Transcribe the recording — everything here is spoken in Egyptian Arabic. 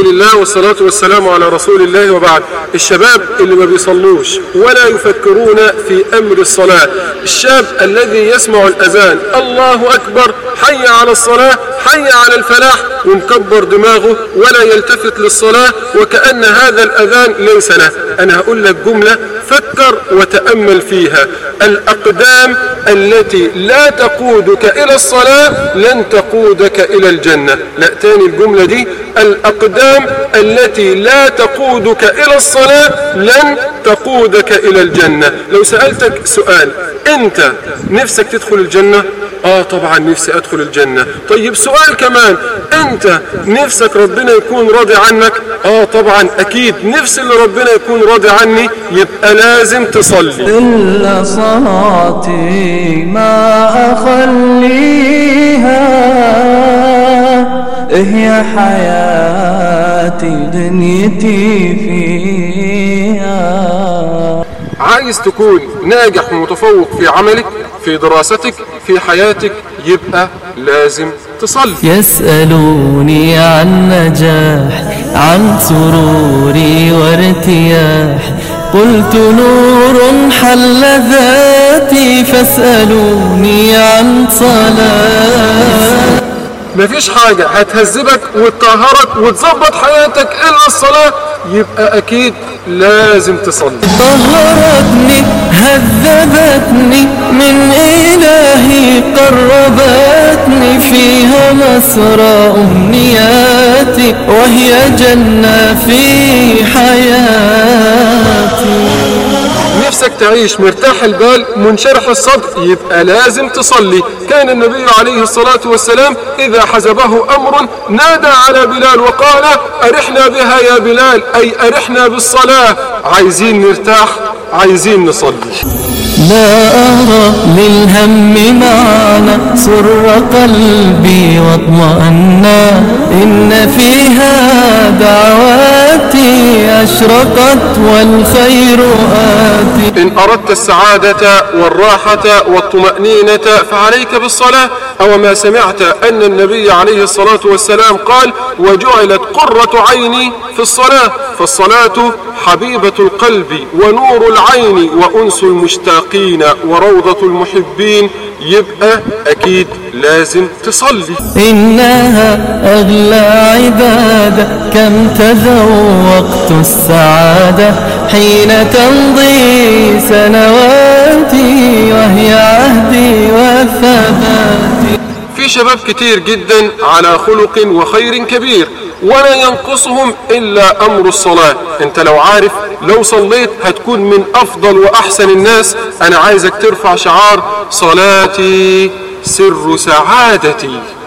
الحمد لله والصلاة والسلام على رسول الله وبعد الشباب اللي ما بيصلوش ولا يفكرون في أمر الصلاة الشاب الذي يسمع الأذان الله أكبر حي على الصلاة حي على الفلاح ومكبر دماغه ولا يلتفت للصلاة وكأن هذا الأذان ليس له أنا هقول لك جملة فكر وتأمل فيها الأقدام التي لا تقودك إلى الصلاة لن تقودك إلى الجنة لا تاني الجملة دي الأقدام التي لا تقودك إلى الصلاة لن تقودك إلى الجنة لو سألتك سؤال أنت نفسك تدخل الجنة آه طبعا نفسي أدخل الجنة طيب سؤال كمان أنت نفسك ربنا يكون راضي عنك آه طبعا أكيد نفس اللي ربنا يكون راضي عني يبقى لازم تصلي إلا صلاتي ما أخليها هي حياتي دنيتي فيها عايز تكون ناجح ومتفوق في عملك في دراستك في حياتك يبقى لازم تصلي يسألوني عن نجاح عن سروري وارتياح قلت نور حل ذاتي فاسألوني عن صلاة مفيش حاجة هتهذبك وتطهرك وتظبط حياتك إلا الصلاة يبقى أكيد لازم تصلي طهرتني هذبتني من إلهي قربتني فيها مسرى أمنياتي وهي جنة في حياتي نفسك تعيش مرتاح البال منشرح الصدر يبقى لازم تصلي كان النبي عليه الصلاة والسلام إذا حزبه أمر نادى على بلال وقال أرحنا بها يا بلال أي أرحنا بالصلاة عايزين نرتاح عايزين نصلي لا أرى للهم معنى سر قلبي واطمأنا إن فيها دعواتي أشرقت والخير آتي إن أردت السعادة والراحة والطمأنينة فعليك بالصلاة أو ما سمعت أن النبي عليه الصلاة والسلام قال وجعلت قرة عيني في الصلاة فالصلاة حبيبة القلب ونور العين وأنس المشتاقين وروضة المحبين يبقى أكيد لازم تصلي إنها أغلى عبادة كم تذوقت السعادة حين تمضي سنواتي وهي عهدي وثباتي في شباب كتير جدا على خلق وخير كبير ولا ينقصهم إلا أمر الصلاة انت لو عارف لو صليت هتكون من أفضل وأحسن الناس أنا عايزك ترفع شعار صلاتي سر سعادتي